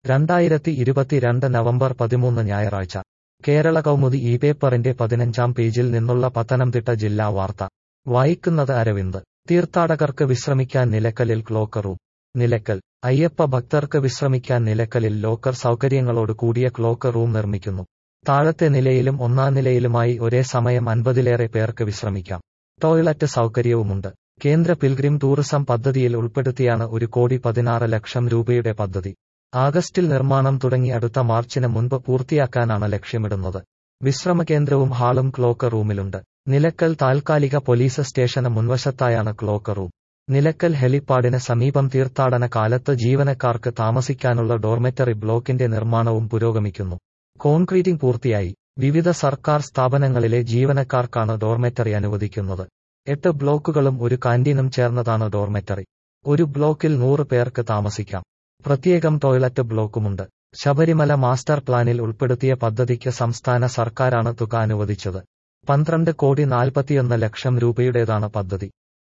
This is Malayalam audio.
രണ്ടായിരത്തി ഇരുപത്തിരണ്ട് നവംബർ പതിമൂന്ന് ഞായറാഴ്ച കേരള കൗമുദി ഈ പേപ്പറിന്റെ പതിനഞ്ചാം പേജിൽ നിന്നുള്ള പത്തനംതിട്ട ജില്ലാ വാർത്ത വായിക്കുന്നത് അരവിന്ദ് തീർത്ഥാടകർക്ക് വിശ്രമിക്കാൻ നിലക്കലിൽ ക്ലോക്ക് റൂം നിലക്കൽ അയ്യപ്പ ഭക്തർക്ക് വിശ്രമിക്കാൻ നിലക്കലിൽ ലോക്കർ സൗകര്യങ്ങളോട് കൂടിയ ക്ലോക്ക് റൂം നിർമ്മിക്കുന്നു താഴത്തെ നിലയിലും ഒന്നാം നിലയിലുമായി ഒരേ സമയം അൻപതിലേറെ പേർക്ക് വിശ്രമിക്കാം ടോയ്ലറ്റ് സൗകര്യവുമുണ്ട് കേന്ദ്ര പിൽഗ്രിം ടൂറിസം പദ്ധതിയിൽ ഉൾപ്പെടുത്തിയാണ് ഒരു കോടി പതിനാറ് ലക്ഷം രൂപയുടെ പദ്ധതി ആഗസ്റ്റിൽ നിർമ്മാണം തുടങ്ങി അടുത്ത മാർച്ചിന് മുൻപ് പൂർത്തിയാക്കാനാണ് ലക്ഷ്യമിടുന്നത് വിശ്രമ കേന്ദ്രവും ഹാളും ക്ലോക്ക് റൂമിലുണ്ട് നിലക്കൽ താൽക്കാലിക പോലീസ് സ്റ്റേഷന് മുൻവശത്തായാണ് ക്ലോക്ക് റൂം നിലക്കൽ ഹെലിപ്പാഡിന് സമീപം തീർത്ഥാടന കാലത്ത് ജീവനക്കാർക്ക് താമസിക്കാനുള്ള ഡോർമെറ്ററി ബ്ലോക്കിന്റെ നിർമ്മാണവും പുരോഗമിക്കുന്നു കോൺക്രീറ്റിംഗ് പൂർത്തിയായി വിവിധ സർക്കാർ സ്ഥാപനങ്ങളിലെ ജീവനക്കാർക്കാണ് ഡോർമെറ്ററി അനുവദിക്കുന്നത് എട്ട് ബ്ലോക്കുകളും ഒരു കാന്റീനും ചേർന്നതാണ് ഡോർമെറ്ററി ഒരു ബ്ലോക്കിൽ നൂറ് പേർക്ക് താമസിക്കാം പ്രത്യേകം ടോയ്ലറ്റ് ബ്ലോക്കുമുണ്ട് ശബരിമല മാസ്റ്റർ പ്ലാനിൽ ഉൾപ്പെടുത്തിയ പദ്ധതിക്ക് സംസ്ഥാന സർക്കാരാണ് തുക അനുവദിച്ചത് പന്ത്രണ്ട് കോടി നാൽപ്പത്തിയൊന്ന് ലക്ഷം രൂപയുടേതാണ് പദ്ധതി